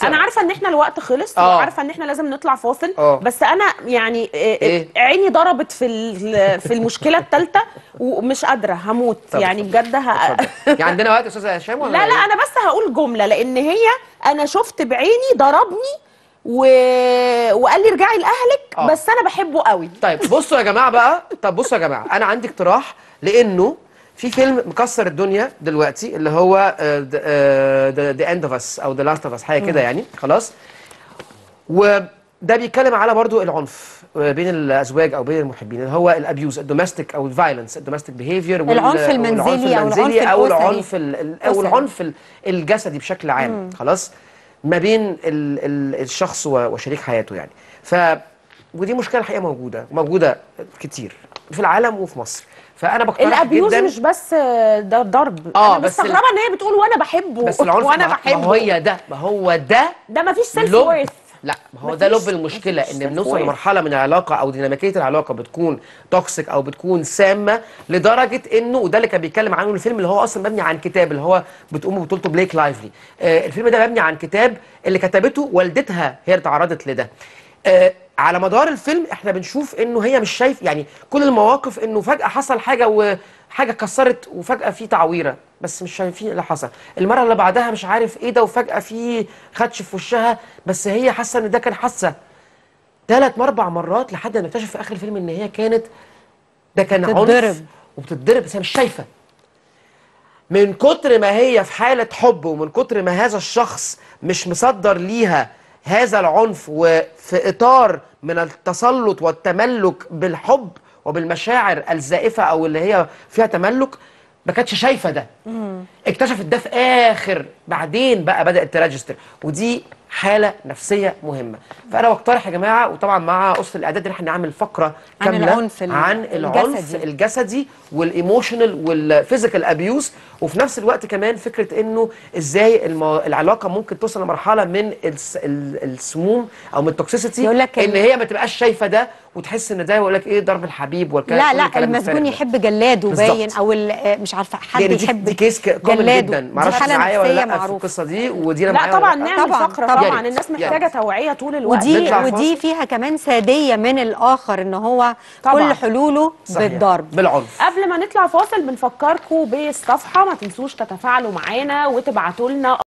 انا عارفه ان احنا الوقت خلص آه. وعارفه ان احنا لازم نطلع فاصل آه. بس انا يعني آه، إيه؟ عيني ضربت في ال- في المشكله الثالثه ومش قادره هموت طب يعني بجد ه... اتفضل. يعني عندنا وقت يا استاذ هشام ولا لا لا إيه؟ انا بس هقول جمله لان هي انا شفت بعيني ضربني و... وقال لي ارجعي لاهلك آه. بس انا بحبه قوي طيب بصوا يا جماعه بقى طب بصوا يا جماعه انا عندي اقتراح لانه في فيلم مكسر الدنيا دلوقتي اللي هو ذا اند اوف اس او ذا لاست اوف اس حاجه كده يعني خلاص وده بيتكلم على برضو العنف بين الازواج او بين المحبين اللي هو الابيوز الدوميستيك او الفايلنس الدوميستيك بيهيفير العنف المنزلي أو العنف او الأسري. العنف ال- ال- او أسري. العنف ال- الجسدي بشكل عام خلاص ما بين ال ال الشخص و- وشريك حياته يعني ف ودي مشكله الحقيقه موجوده موجوده كتير في العالم وفي مصر فانا بقترح الابيوز جدا مش بس ده ضرب آه، انا بس ال- مستغربه ان هي بتقول وانا بحبه بس العنف وانا ما- بحبه ما هو هي ده ما هو ده ده مفيش سيلف لب وورث لا ما هو ده مفيش- لب المشكله مفيش ان self بنوصل worth. لمرحله من العلاقه او ديناميكيه العلاقه بتكون توكسيك او بتكون سامه لدرجه انه وده اللي كان بيتكلم عنه الفيلم اللي هو اصلا مبني عن كتاب اللي هو بتقوم بطولته بليك لايفلي آه الفيلم ده مبني عن كتاب اللي كتبته والدتها هي اللي تعرضت لده آه على مدار الفيلم احنا بنشوف انه هي مش شايف يعني كل المواقف انه فجاه حصل حاجه وحاجه كسرت وفجاه في تعويره بس مش شايفين إيه اللي حصل المره اللي بعدها مش عارف ايه ده وفجاه في خدش في وشها بس هي حاسه ان ده كان حادثه ثلاث اربع مرات لحد ما نكتشف في اخر الفيلم ان هي كانت ده كان عنف بتتضرب. وبتتضرب بس هي مش شايفه من كتر ما هي في حالة حب ومن كتر ما هذا الشخص مش مصدر ليها هذا العنف وفي إطار من التسلط والتملك بالحب وبالمشاعر الزائفة أو اللي هي فيها تملك ما كانتش شايفة ده اكتشفت ده في آخر بعدين بقى بدأت تراجستر ودي حالة نفسية مهمة فأنا بقترح يا جماعة وطبعا مع أسرة الإعداد إن احنا نعمل فقرة عن كاملة العنف ال- عن العنف الجسدي. الجسدي والايموشنال والفيزيكال ابيوز وفي نفس الوقت كمان فكره انه ازاي المو... العلاقه ممكن توصل لمرحله من الس... ال- السموم او من التوكسيسيتي يقول لك ان ال- هي ما تبقاش شايفه ده وتحس ان ده يقول لك ايه ضرب الحبيب والكلام لا كل لا الكلام المسجون الفارغ ده. يحب جلاده بالظبط. باين او ال- آه، مش عارفه حد يعني دي, يحب دي كيس ك- كومن جلاده جدا دي معرفش حالة معايا ولا نفسية لا في معروفة. القصه دي ودينا لا معايا طبعا ولا لأ؟ نعمل طبعاً، فقره طبعاً. طبعا الناس يا محتاجه ريت. توعيه طول الوقت ودي نطلع ودي فيها كمان ساديه من الاخر ان هو طبعاً. كل حلوله صحيح. بالضرب بالعنف قبل ما نطلع فاصل بنفكركم بالصفحه ما تنسوش تتفاعلوا معانا وتبعتوا لنا